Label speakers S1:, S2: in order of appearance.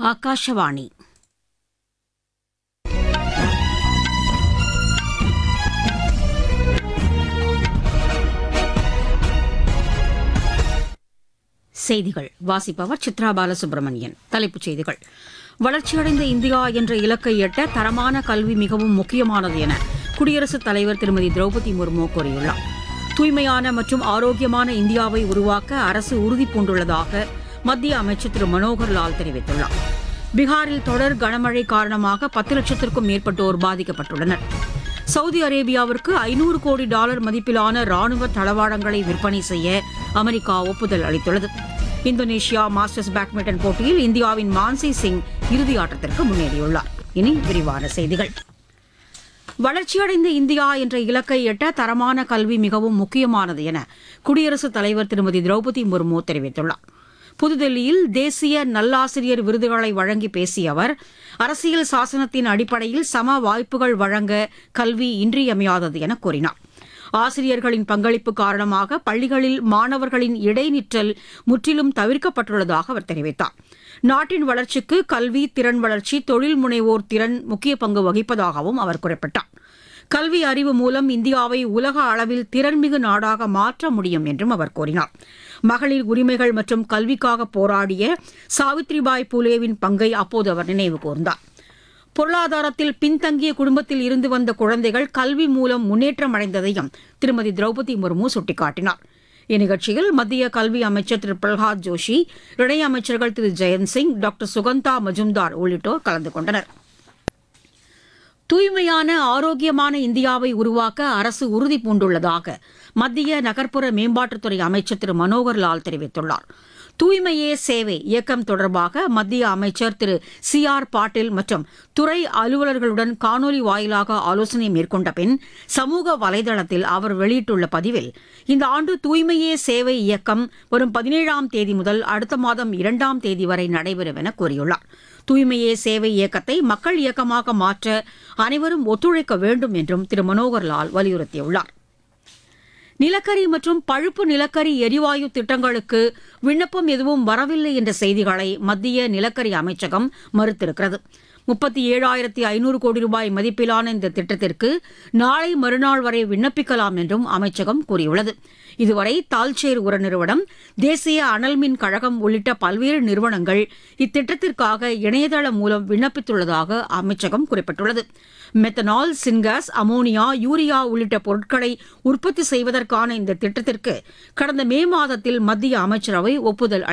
S1: ಆಕಾಶವಾಣಿ செய்திகள் வாசிப்பவர் சித்ரா பாலசுப்ரமணியன் தலைப்புச் செய்திகள் வளர்ச்சியடைந்த இந்தியா என்ற இலக்கை எட்ட தரமான கல்வி மிகவும் முக்கியமானது என குடியரசுத் தலைவர் திருமதி திரௌபதி முர்மு கூறியுள்ளார் தூய்மையான மற்றும் ஆரோக்கியமான இந்தியாவை உருவாக்க அரசு உறுதி பூண்டுள்ளதாக மத்திய அமைச்சர் திரு மனோகர் லால் தெரிவித்துள்ளார் பீகாரில் தொடர் கனமழை காரணமாக பத்து லட்சத்திற்கும் மேற்பட்டோர் பாதிக்கப்பட்டுள்ளனர் சவுதி அரேபியாவிற்கு ஐநூறு கோடி டாலர் மதிப்பிலான ராணுவ தளவாடங்களை விற்பனை செய்ய அமெரிக்கா ஒப்புதல் அளித்துள்ளது இந்தோனேஷியா மாஸ்டர்ஸ் பேட்மிண்டன் போட்டியில் இந்தியாவின் மான்சி சிங் இறுதி ஆட்டத்திற்கு முன்னேறியுள்ளார் இனி விரிவான செய்திகள் வளர்ச்சியடைந்த இந்தியா என்ற இலக்கை எட்ட தரமான கல்வி மிகவும் முக்கியமானது என குடியரசுத் தலைவர் திருமதி திரௌபதி முர்மு தெரிவித்துள்ளார் புதுதில்லியில் தேசிய நல்லாசிரியர் விருதுகளை வழங்கி பேசிய அவர் அரசியல் சாசனத்தின் அடிப்படையில் சம வாய்ப்புகள் வழங்க கல்வி இன்றியமையாதது என கூறினார் ஆசிரியர்களின் பங்களிப்பு காரணமாக பள்ளிகளில் மாணவர்களின் இடைநிற்றல் முற்றிலும் தவிர்க்கப்பட்டுள்ளதாக அவர் தெரிவித்தார் நாட்டின் வளர்ச்சிக்கு கல்வி திறன் வளர்ச்சி தொழில் முனைவோர் திறன் முக்கிய பங்கு வகிப்பதாகவும் அவர் குறிப்பிட்டார் கல்வி அறிவு மூலம் இந்தியாவை உலக அளவில் திறன்மிகு நாடாக மாற்ற முடியும் என்றும் அவர் கூறினார் மகளிர் உரிமைகள் மற்றும் கல்விக்காக போராடிய சாவித்ரிபாய் பூலேவின் பங்கை அப்போது அவர் நினைவு கூர்ந்தார் பொருளாதாரத்தில் பின்தங்கிய குடும்பத்தில் இருந்து வந்த குழந்தைகள் கல்வி மூலம் முன்னேற்றம் அடைந்ததையும் திருமதி திரௌபதி முர்மு சுட்டிக்காட்டினார் இந்நிகழ்ச்சியில் மத்திய கல்வி அமைச்சர் திரு பிரல்ஹாத் ஜோஷி இணையமைச்சர்கள் திரு ஜெயந்த் சிங் டாக்டர் சுகந்தா மஜும்தார் உள்ளிட்டோர் கலந்து கொண்டனர் தூய்மையான ஆரோக்கியமான இந்தியாவை உருவாக்க அரசு உறுதி பூண்டுள்ளதாக மத்திய நகர்ப்புற மேம்பாட்டுத்துறை அமைச்சர் திரு மனோகர் லால் தெரிவித்துள்ளார் தூய்மையே சேவை இயக்கம் தொடர்பாக மத்திய அமைச்சர் திரு சி ஆர் பாட்டீல் மற்றும் துறை அலுவலர்களுடன் காணொலி வாயிலாக ஆலோசனை மேற்கொண்ட பின் சமூக வலைதளத்தில் அவர் வெளியிட்டுள்ள பதிவில் இந்த ஆண்டு தூய்மையே சேவை இயக்கம் வரும் பதினேழாம் தேதி முதல் அடுத்த மாதம் இரண்டாம் தேதி வரை நடைபெறும் என கூறியுள்ளார் தூய்மையே சேவை இயக்கத்தை மக்கள் இயக்கமாக மாற்ற அனைவரும் ஒத்துழைக்க வேண்டும் என்றும் திரு மனோகர் லால் வலியுறுத்தியுள்ளார் நிலக்கரி மற்றும் பழுப்பு நிலக்கரி எரிவாயு திட்டங்களுக்கு விண்ணப்பம் எதுவும் வரவில்லை என்ற செய்திகளை மத்திய நிலக்கரி அமைச்சகம் மறுத்திருக்கிறது முப்பத்தி ஏழாயிரத்தி ஐநூறு கோடி ரூபாய் மதிப்பிலான இந்த திட்டத்திற்கு நாளை மறுநாள் வரை விண்ணப்பிக்கலாம் என்றும் அமைச்சகம் கூறியுள்ளது இதுவரை தால்சேர் உர நிறுவனம் தேசிய அனல் மின் கழகம் உள்ளிட்ட பல்வேறு நிறுவனங்கள் இத்திட்டத்திற்காக இணையதளம் மூலம் விண்ணப்பித்துள்ளதாக அமைச்சகம் குறிப்பிட்டுள்ளது மெத்தனால் சின்காஸ் அமோனியா யூரியா உள்ளிட்ட பொருட்களை உற்பத்தி செய்வதற்கான இந்த திட்டத்திற்கு கடந்த மே மாதத்தில் மத்திய அமைச்சரவை ஒப்புதல்